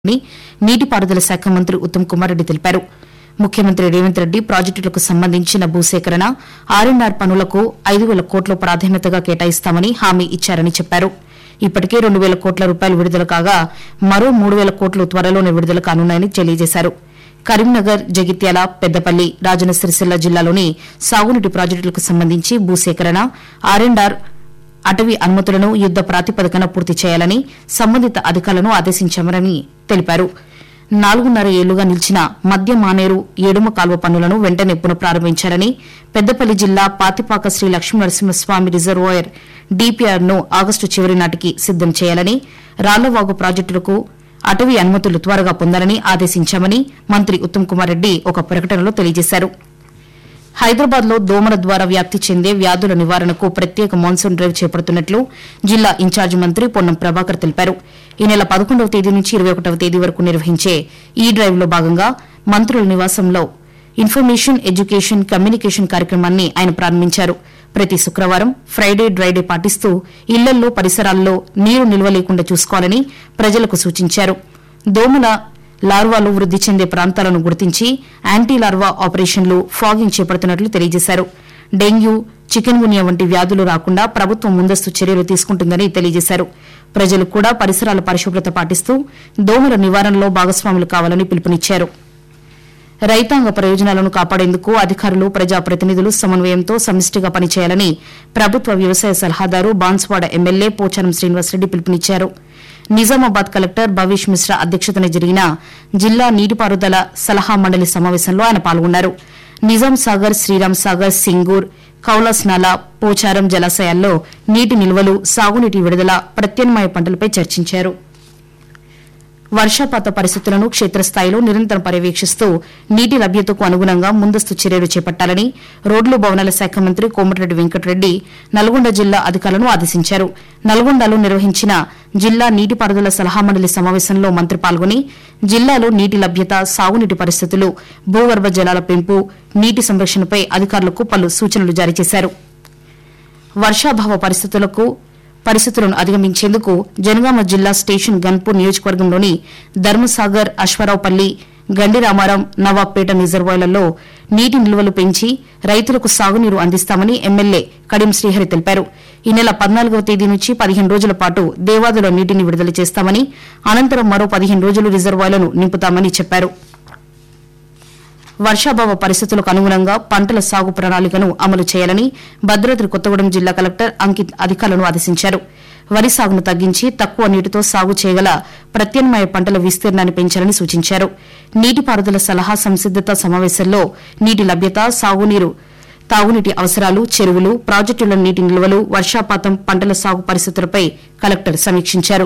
అని నీటిపారుదల శాఖ మంత్రి ఉత్తమ్ కుమార్ రెడ్డి తెలిపారు ముఖ్యమంత్రి రేవంత్ రెడ్డి ప్రాజెక్టులకు సంబంధించిన భూసేకరణ ఆర్ఎన్ఆర్ పనులకు ఐదు వేల కోట్ల ప్రాధాన్యతగా కేటాయిస్తామని హామీ ఇచ్చారని చెప్పారు ఇప్పటికే రెండు వేల కోట్ల రూపాయలు విడుదల కాగా మరో మూడు వేల కోట్లు త్వరలోనే విడుదల కానున్నాయని తెలియజేశారు కరీంనగర్ జగిత్యాల పెద్దపల్లి రాజన్న సిరిసిల్ల జిల్లాలోని సాగునీటి ప్రాజెక్టులకు సంబంధించి భూసేకరణ ఆర్ఎండ్ఆర్ అటవీ అనుమతులను యుద్ద ప్రాతిపదికన పూర్తి చేయాలని సంబంధిత అధికారులను ఆదేశించామని తెలిపారు నాలుగున్నర ఏళ్లుగా నిలిచిన మద్య మానేరు ఏడుమ కాల్వ పనులను వెంటనే పునఃప్రారంభించాలని పెద్దపల్లి జిల్లా పాతిపాక శ్రీ లక్ష్మీ నరసింహస్వామి రిజర్వాయర్ డీపీఆర్ ను ఆగస్టు చివరి నాటికి సిద్దం చేయాలని రాళ్లవాగు ప్రాజెక్టులకు అటవీ అనుమతులు త్వరగా పొందాలని ఆదేశించామని మంత్రి ఉత్తమ్ కుమార్ రెడ్డి ఒక ప్రకటనలో తెలియజేశారు హైదరాబాద్ లో దోమల ద్వారా వ్యాప్తి చెందే వ్యాధుల నివారణకు ప్రత్యేక మాన్సూన్ డ్రైవ్ చేపడుతున్నట్లు జిల్లా ఇన్ఛార్జి మంత్రి పొన్నం ప్రభాకర్ తెలిపారు ఈ నెల పదకొండవ తేదీ నుంచి ఇరవై ఒకటవ తేదీ వరకు నిర్వహించే ఈ డ్రైవ్ లో భాగంగా మంత్రుల నివాసంలో ఇన్ఫర్మేషన్ ఎడ్యుకేషన్ కమ్యూనికేషన్ కార్యక్రమాన్ని ఆయన ప్రారంభించారు ప్రతి శుక్రవారం ఫ్రైడే డ్రైడే పాటిస్తూ ఇళ్లల్లో పరిసరాల్లో నీరు నిల్వ లేకుండా చూసుకోవాలని ప్రజలకు సూచించారు దోమల లార్వాలు వృద్ది చెందే ప్రాంతాలను గుర్తించి యాంటీ లార్వా ఆపరేషన్లు ఫాగింగ్ చేపడుతున్నట్లు తెలియజేశారు డెంగ్యూ చికెన్ గునియా వంటి వ్యాధులు రాకుండా ప్రభుత్వం ముందస్తు చర్యలు తీసుకుంటుందని తెలియజేశారు ప్రజలు కూడా పరిసరాల పరిశుభ్రత పాటిస్తూ దోమల నివారణలో భాగస్వాములు కావాలని పిలుపునిచ్చారు రైతాంగ ప్రయోజనాలను కాపాడేందుకు అధికారులు ప్రజాప్రతినిధులు సమన్వయంతో సమిష్టిగా పనిచేయాలని ప్రభుత్వ వ్యవసాయ సలహాదారు బాన్స్వాడ ఎమ్మెల్యే పోచారం శ్రీనివాసరెడ్డి పిలుపునిచ్చారు నిజామాబాద్ కలెక్టర్ భవేష్ మిశ్రా అధ్యక్షతన జరిగిన జిల్లా నీటిపారుదల సలహా మండలి సమావేశంలో ఆయన పాల్గొన్నారు నిజాం సాగర్ శ్రీరామ్ సాగర్ సింగూర్ కౌలాస్ నాలా పోచారం జలాశయాల్లో నీటి నిల్వలు సాగునీటి విడుదల ప్రత్యామ్నాయ పంటలపై చర్చించారు వర్షపాత పరిస్థితులను క్షేత్రస్థాయిలో నిరంతరం పర్యవేక్షిస్తూ నీటి లభ్యతకు అనుగుణంగా ముందస్తు చర్యలు చేపట్టాలని రోడ్లు భవనాల శాఖ మంత్రి కోమటిరెడ్డి వెంకటరెడ్డి నల్గొండ జిల్లా అధికారులను ఆదేశించారు నల్గొండలో నిర్వహించిన జిల్లా నీటిపారుదల సలహా మండలి సమావేశంలో మంత్రి పాల్గొని జిల్లాలో నీటి లభ్యత సాగునీటి పరిస్థితులు భూగర్భ జలాల పెంపు నీటి సంరక్షణపై అధికారులకు పలు సూచనలు జారీ చేశారు వర్షాభావ పరిస్థితులకు పరిస్థితులను అధిగమించేందుకు జనగామ జిల్లా స్టేషన్ గన్పూర్ నియోజకవర్గంలోని ధర్మసాగర్ అశ్వారావుపల్లి గండిరామారం నవాబ్పేట రిజర్వాయర్లలో నీటి నిల్వలు పెంచి రైతులకు సాగునీరు అందిస్తామని ఎమ్మెల్యే కడియం శ్రీహరి తెలిపారు ఈ నెల పద్నాలుగవ తేదీ నుంచి పదిహేను రోజుల పాటు దేవాదుల నీటిని విడుదల చేస్తామని అనంతరం మరో పదిహేను రోజులు రిజర్వాయర్లను నింపుతామని చెప్పారు వర్షాభావ పరిస్థితులకు అనుగుణంగా పంటల సాగు ప్రణాళికను అమలు చేయాలని భద్రాద్రి కొత్తగూడెం జిల్లా కలెక్టర్ అంకిత్ అధికారులను ఆదేశించారు వరి సాగును తగ్గించి తక్కువ నీటితో సాగు చేయగల ప్రత్యామ్నాయ పంటల విస్తీర్ణాన్ని పెంచాలని సూచించారు నీటిపారుదల సలహా సంసిద్దత సమావేశంలో నీటి లభ్యత సాగునీరు తాగునీటి అవసరాలు చెరువులు ప్రాజెక్టుల నీటి నిల్వలు వర్షాపాతం పంటల సాగు పరిస్థితులపై కలెక్టర్ సమీక్షించారు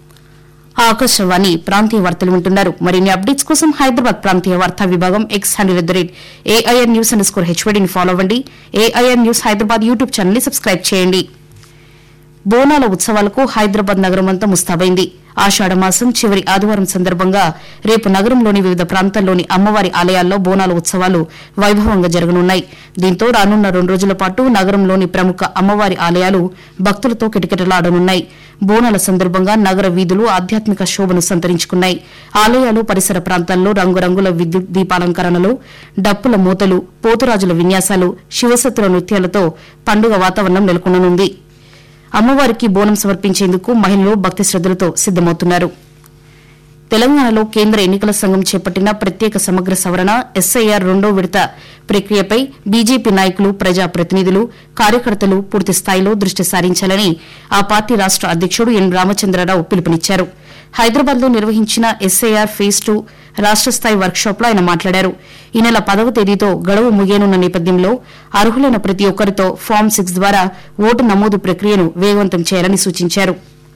ఆకాశవాణి ప్రాంతీయ వార్తలు వింటున్నారు మరిన్ని అప్డేట్స్ కోసం హైదరాబాద్ ప్రాంతీయ వార్తా విభాగం X handle at the rate AIR news underscore హెచ్వడిని ఫాలో అవ్వండి AIR news Hyderabad YouTube channel ని సబ్స్క్రైబ్ చేయండి బోనాల ఉత్సవాలకు హైదరాబాద్ నగరం అంతా ముస్తాబైంది ఆషాఢ మాసం చివరి ఆదివారం సందర్భంగా రేపు నగరంలోని వివిధ ప్రాంతాల్లోని అమ్మవారి ఆలయాల్లో బోనాల ఉత్సవాలు వైభవంగా జరగనున్నాయి దీంతో రానున్న రెండు రోజుల పాటు నగరంలోని ప్రముఖ అమ్మవారి ఆలయాలు భక్తులతో కిటకిటలాడనున్నాయి బోనాల సందర్భంగా నగర వీధులు ఆధ్యాత్మిక శోభను సంతరించుకున్నాయి ఆలయాలు పరిసర ప్రాంతాల్లో రంగురంగుల విద్యుత్ దీపాలంకరణలు డప్పుల మూతలు పోతురాజుల విన్యాసాలు శివసత్తుల నృత్యాలతో పండుగ వాతావరణం నెలకొననుంది అమ్మవారికి బోనం సమర్పించేందుకు మహిళలు భక్తి శ్రద్దలతో సిద్దమవుతున్నారు తెలంగాణలో కేంద్ర ఎన్నికల సంఘం చేపట్టిన ప్రత్యేక సమగ్ర సవరణ ఎస్ఐఆర్ రెండో విడత ప్రక్రియపై బీజేపీ నాయకులు ప్రజాప్రతినిధులు కార్యకర్తలు పూర్తి స్థాయిలో దృష్టి సారించాలని ఆ పార్టీ రాష్ట అధ్యకుడు ఎన్ రామచంద్రరావు పిలుపునిచ్చారు హైదరాబాద్ లో నిర్వహించిన ఎస్ఐఆర్ ఫేజ్ టూ రాష్ట స్థాయి వర్క్షాప్ లో ఆయన మాట్లాడారు ఈ నెల పదవ తేదీతో గడువు ముగియనున్న నేపథ్యంలో అర్హులైన ప్రతి ఒక్కరితో ఫామ్ సిక్స్ ద్వారా ఓటు నమోదు ప్రక్రియను వేగవంతం చేయాలని సూచించారు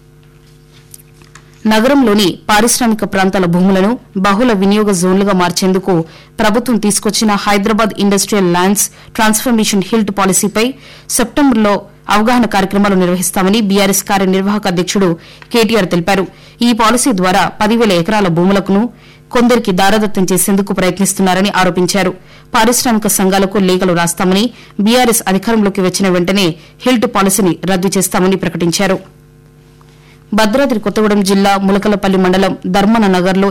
నగరంలోని పారిశ్రామిక ప్రాంతాల భూములను బహుళ వినియోగ జోన్లుగా మార్చేందుకు ప్రభుత్వం తీసుకొచ్చిన Hyderabad industrial lands transformation HILT పాలసీపై సెప్టెంబర్లో అవగాహన కార్యక్రమాలు నిర్వహిస్తామని బీఆర్ఎస్ కార్యనిర్వాహక అధ్యకుడు కేటీఆర్ తెలిపారు ఈ పాలసీ ద్వారా పదివేల ఎకరాల భూములకును కొందరికి దారదత్తం చేసేందుకు ప్రయత్నిస్తున్నారని ఆరోపించారు పారిశ్రామిక సంఘాలకు లేఖలు రాస్తామని బీఆర్ఎస్ అధికారంలోకి వచ్చిన వెంటనే హిల్ట్ పాలసీని రద్దు చేస్తామని ప్రకటించారు భద్రాద్రి కొత్తగూడెం జిల్లా ములకలపల్లి మండలం ధర్మన నగర్లో